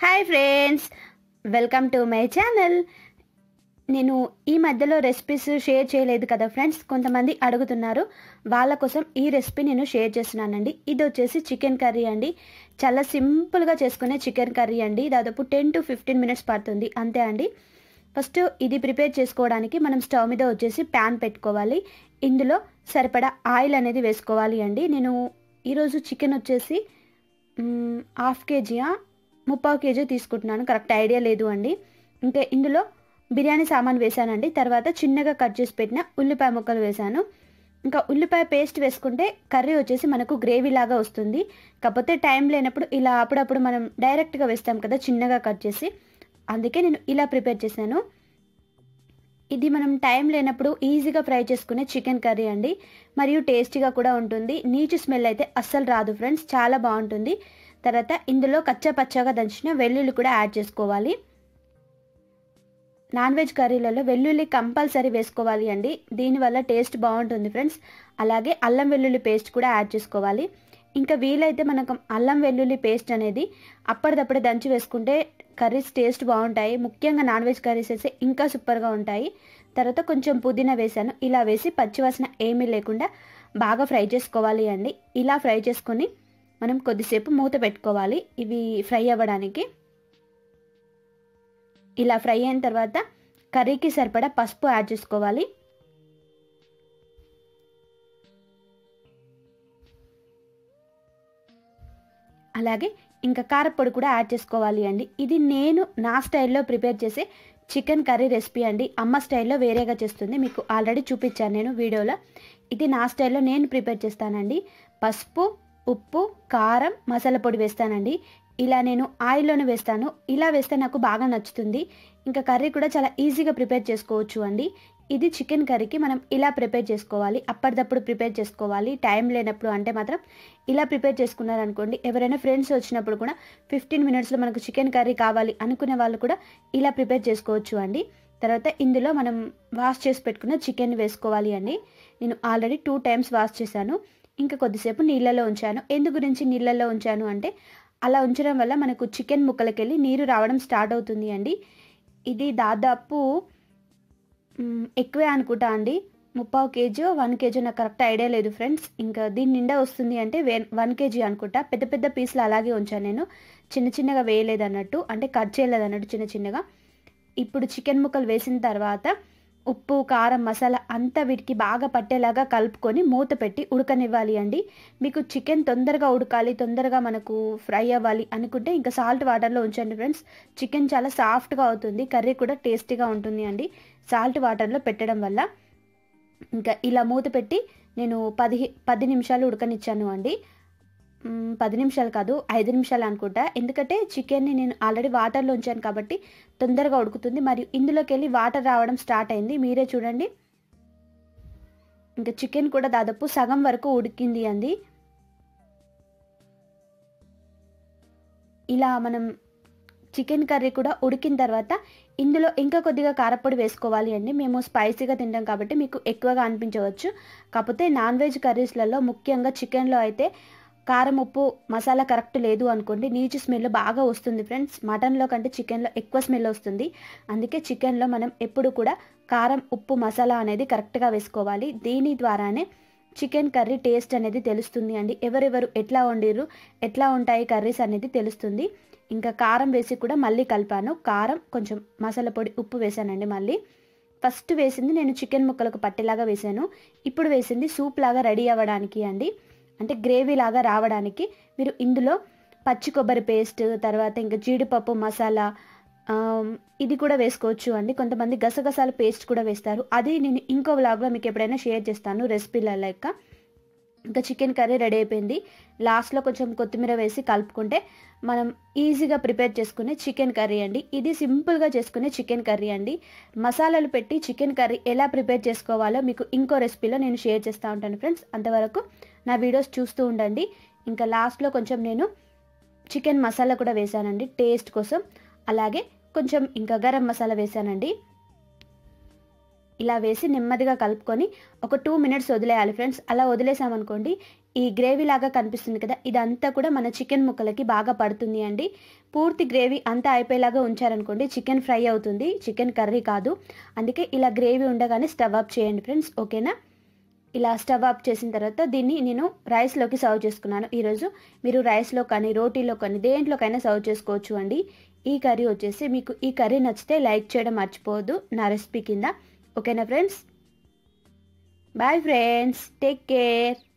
hi friends welcome to my channel నేను ఈ మధ్యలో రెసిపీస్ షేర్ చేయలేదు కదా ఫ్రెండ్స్ కొంతమంది అడుగుతున్నారు వాళ్ళ కోసం ఈ రెసిపీ నేను షేర్ చేస్తున్నానండి ఇది వచ్చేసి చికెన్ కర్రీ అండి చాలా సింపుల్గా చేసుకునే చికెన్ కర్రీ అండి దాదాపు టెన్ టు ఫిఫ్టీన్ మినిట్స్ పడుతుంది అంతే అండి ఫస్ట్ ఇది ప్రిపేర్ చేసుకోవడానికి మనం స్టవ్ మీద వచ్చేసి ప్యాన్ పెట్టుకోవాలి ఇందులో సరిపడా ఆయిల్ అనేది వేసుకోవాలి అండి నేను ఈరోజు చికెన్ వచ్చేసి మ్, హాఫ్ కేజీయా ముప్పావు కేజీ తీసుకుంటున్నాను కరెక్ట్ ఐడియా లేదు అండి ఇంకా ఇందులో బిర్యానీ సామాన్ వేసానండి తర్వాత చిన్నగా కట్ చేసి పెట్టిన ఉల్లిపాయ ముక్కలు వేసాను ఇంకా ఉల్లిపాయ పేస్ట్ వేసుకుంటే కర్రీ వచ్చేసి మనకు గ్రేవీ లాగా వస్తుంది కాకపోతే టైం లేనప్పుడు ఇలా అప్పుడప్పుడు మనం డైరెక్ట్గా వేస్తాం కదా చిన్నగా కట్ చేసి అందుకే నేను ఇలా ప్రిపేర్ చేశాను ఇది మనం టైం లేనప్పుడు ఈజీగా ఫ్రై చేసుకునే చికెన్ కర్రీ అండి మరియు టేస్టీగా కూడా ఉంటుంది నీచు స్మెల్ అయితే అస్సలు రాదు ఫ్రెండ్స్ చాలా బాగుంటుంది తర్వాత ఇందులో కచ్చా పచ్చగా దంచిన వెల్లుల్లి కూడా యాడ్ చేసుకోవాలి నాన్ వెజ్ కర్రీలలో వెల్లుల్లి కంపల్సరీ వేసుకోవాలి అండి దీనివల్ల టేస్ట్ బాగుంటుంది ఫ్రెండ్స్ అలాగే అల్లం వెల్లుల్లి పేస్ట్ కూడా యాడ్ చేసుకోవాలి ఇంకా వీలైతే మనకు అల్లం వెల్లుల్లి పేస్ట్ అనేది అప్పటిదప్పుడే దంచి వేసుకుంటే కర్రీస్ టేస్ట్ బాగుంటాయి ముఖ్యంగా నాన్ వెజ్ కర్రీస్ అయితే ఇంకా సూపర్గా ఉంటాయి తర్వాత కొంచెం పుదీనా వేసాను ఇలా వేసి పచ్చివాసన ఏమీ లేకుండా బాగా ఫ్రై చేసుకోవాలి అండి ఇలా ఫ్రై చేసుకొని మనం కొద్దిసేపు మూత పెట్టుకోవాలి ఇవి ఫ్రై అవ్వడానికి ఇలా ఫ్రై అయిన తర్వాత కర్రీకి సరిపడా పసుపు యాడ్ చేసుకోవాలి అలాగే ఇంకా కారపొడి కూడా యాడ్ చేసుకోవాలి అండి ఇది నేను నా స్టైల్లో ప్రిపేర్ చేసే చికెన్ కర్రీ రెసిపీ అండి అమ్మ స్టైల్లో వేరేగా చేస్తుంది మీకు ఆల్రెడీ చూపించాను నేను వీడియోలో ఇది నా స్టైల్లో నేను ప్రిపేర్ చేస్తానండి పసుపు ఉప్పు కారం మసాలా పొడి వేస్తానండి ఇలా నేను ఆయిల్లోనే వేస్తాను ఇలా వేస్తే నాకు బాగా నచ్చుతుంది ఇంకా కర్రీ కూడా చాలా ఈజీగా ప్రిపేర్ చేసుకోవచ్చు అండి ఇది చికెన్ కర్రీకి మనం ఇలా ప్రిపేర్ చేసుకోవాలి అప్పటిదప్పుడు ప్రిపేర్ చేసుకోవాలి టైం లేనప్పుడు అంటే మాత్రం ఇలా ప్రిపేర్ చేసుకున్నారనుకోండి ఎవరైనా ఫ్రెండ్స్ వచ్చినప్పుడు కూడా ఫిఫ్టీన్ మినిట్స్లో మనకు చికెన్ కర్రీ కావాలి అనుకునే వాళ్ళు కూడా ఇలా ప్రిపేర్ చేసుకోవచ్చు అండి తర్వాత ఇందులో మనం వాష్ చేసి పెట్టుకున్న చికెన్ వేసుకోవాలి అండి నేను ఆల్రెడీ టూ టైమ్స్ వాష్ చేశాను ఇంకా కొద్దిసేపు నీళ్ళలో ఉంచాను ఎందు గురించి నీళ్ళల్లో ఉంచాను అంటే అలా ఉంచడం వల్ల మనకు చికెన్ ముక్కలకెళ్ళి నీరు రావడం స్టార్ట్ అవుతుంది అండి ఇది దాదాపు మ్, ఎక్కువే అనుకుంటా అండి ముప్పావు కేజీ వన్ కేజీ నాకు కరెక్ట్ ఐడియా లేదు ఫ్రెండ్స్ ఇంకా దీని నిండా వస్తుంది అంటే వే వన్ కేజీ అనుకుంటా పెద్ద పెద్ద పీసులు అలాగే ఉంచాను నేను చిన్న చిన్నగా వేయలేదు అన్నట్టు అంటే కట్ చేయలేదు అన్నట్టు చిన్న చిన్నగా ఇప్పుడు చికెన్ ముక్కలు వేసిన తర్వాత ఉప్పు కారం మసాలా అంతా వీటికి బాగా పట్టేలాగా కలుపుకొని మూత పెట్టి ఉడకనివ్వాలి అండి మీకు చికెన్ తొందరగా ఉడకాలి తొందరగా మనకు ఫ్రై అవ్వాలి అనుకుంటే ఇంకా సాల్ట్ వాటర్లో ఉంచండి ఫ్రెండ్స్ చికెన్ చాలా సాఫ్ట్గా అవుతుంది కర్రీ కూడా టేస్టీగా ఉంటుంది అండి సాల్ట్ వాటర్లో పెట్టడం వల్ల ఇంకా ఇలా మూత పెట్టి నేను పది పది నిమిషాలు ఉడకనిచ్చాను అండి మ్, పది నిమిషాలు కాదు ఐదు నిమిషాలు అనుకుంటా ఎందుకంటే చికెన్ని నేను ఆల్రెడీ వాటర్లో ఉంచాను కాబట్టి తొందరగా ఉడుకుతుంది మరియు ఇందులోకి వెళ్ళి వాటర్ రావడం స్టార్ట్ అయింది మీరే చూడండి ఇంకా చికెన్ కూడా దాదాపు సగం వరకు ఉడికింది అంది ఇలా మనం చికెన్ కర్రీ కూడా ఉడికిన తర్వాత ఇందులో ఇంకా కొద్దిగా కారపొడి వేసుకోవాలి అండి మేము స్పైసీగా తింటాం కాబట్టి మీకు ఎక్కువగా అనిపించవచ్చు కాకపోతే నాన్ వెజ్ కర్రీస్లలో ముఖ్యంగా చికెన్లో అయితే కారం ఉప్పు మసాలా కరెక్ట్ లేదు అనుకోండి నీచు స్మెల్ బాగా వస్తుంది ఫ్రెండ్స్ మటన్లో కంటే చికెన్లో ఎక్కువ స్మెల్ వస్తుంది అందుకే చికెన్లో మనం ఎప్పుడు కూడా కారం ఉప్పు మసాలా అనేది కరెక్ట్గా వేసుకోవాలి దీని ద్వారానే చికెన్ కర్రీ టేస్ట్ అనేది తెలుస్తుంది అండి ఎవరెవరు ఎట్లా వండిర్రు ఎట్లా ఉంటాయి కర్రీస్ అనేది తెలుస్తుంది ఇంకా కారం వేసి కూడా మళ్ళీ కలిపాను కారం కొంచెం మసాలా పొడి ఉప్పు వేసానండి మళ్ళీ ఫస్ట్ వేసింది నేను చికెన్ ముక్కలకు పట్టేలాగా వేసాను ఇప్పుడు వేసింది సూప్ లాగా రెడీ అవ్వడానికి అండి అంటే గ్రేవీ లాగా రావడానికి మీరు ఇందులో పచ్చి కొబ్బరి పేస్ట్ తర్వాత ఇంకా జీడిపప్పు మసాలా ఆమ్, ఇది కూడా వేసుకోవచ్చు అండి కొంతమంది గసగసాల పేస్ట్ కూడా వేస్తారు అది నేను ఇంకో వ్లాగ్లో మీకు ఎప్పుడైనా షేర్ చేస్తాను రెసిపీల లెక్క ఇంకా చికెన్ కర్రీ రెడీ అయిపోయింది లాస్ట్లో కొంచెం కొత్తిమీర వేసి కలుపుకుంటే మనం ఈజీగా ప్రిపేర్ చేసుకునే చికెన్ కర్రీ అండి ఇది సింపుల్గా చేసుకునే చికెన్ కర్రీ అండి మసాలాలు పెట్టి చికెన్ కర్రీ ఎలా ప్రిపేర్ చేసుకోవాలో మీకు ఇంకో రెసిపీలో నేను షేర్ చేస్తూ ఉంటాను ఫ్రెండ్స్ అంతవరకు నా వీడియోస్ చూస్తూ ఉండండి ఇంకా లాస్ట్లో కొంచెం నేను చికెన్ మసాలా కూడా వేసానండి టేస్ట్ కోసం అలాగే కొంచెం ఇంకా గరం మసాలా వేసానండి ఇలా వేసి నెమ్మదిగా కలుపుకొని ఒక టూ మినిట్స్ వదిలేయాలి ఫ్రెండ్స్ అలా వదిలేసామనుకోండి ఈ గ్రేవీ లాగా కనిపిస్తుంది కదా ఇదంతా కూడా మన చికెన్ ముక్కలకి బాగా పడుతుంది అండి పూర్తి గ్రేవీ అంతా అయిపోయేలాగా ఉంచారనుకోండి చికెన్ ఫ్రై అవుతుంది చికెన్ కర్రీ కాదు అందుకే ఇలా గ్రేవీ ఉండగానే స్టవ్ ఆఫ్ చేయండి ఫ్రెండ్స్ ఓకేనా ఇలా స్టవ్ ఆఫ్ చేసిన తర్వాత దీన్ని నేను రైస్లోకి సర్వ్ చేసుకున్నాను ఈరోజు మీరు రైస్లో కానీ రోటీలో కానీ దేంట్లోకైనా సర్వ్ చేసుకోవచ్చు అండి ఈ కర్రీ వచ్చేసి మీకు ఈ కర్రీ నచ్చితే లైక్ చేయడం మర్చిపోవద్దు నా రెసిపీ కింద ఓకేనా friends bye friends take care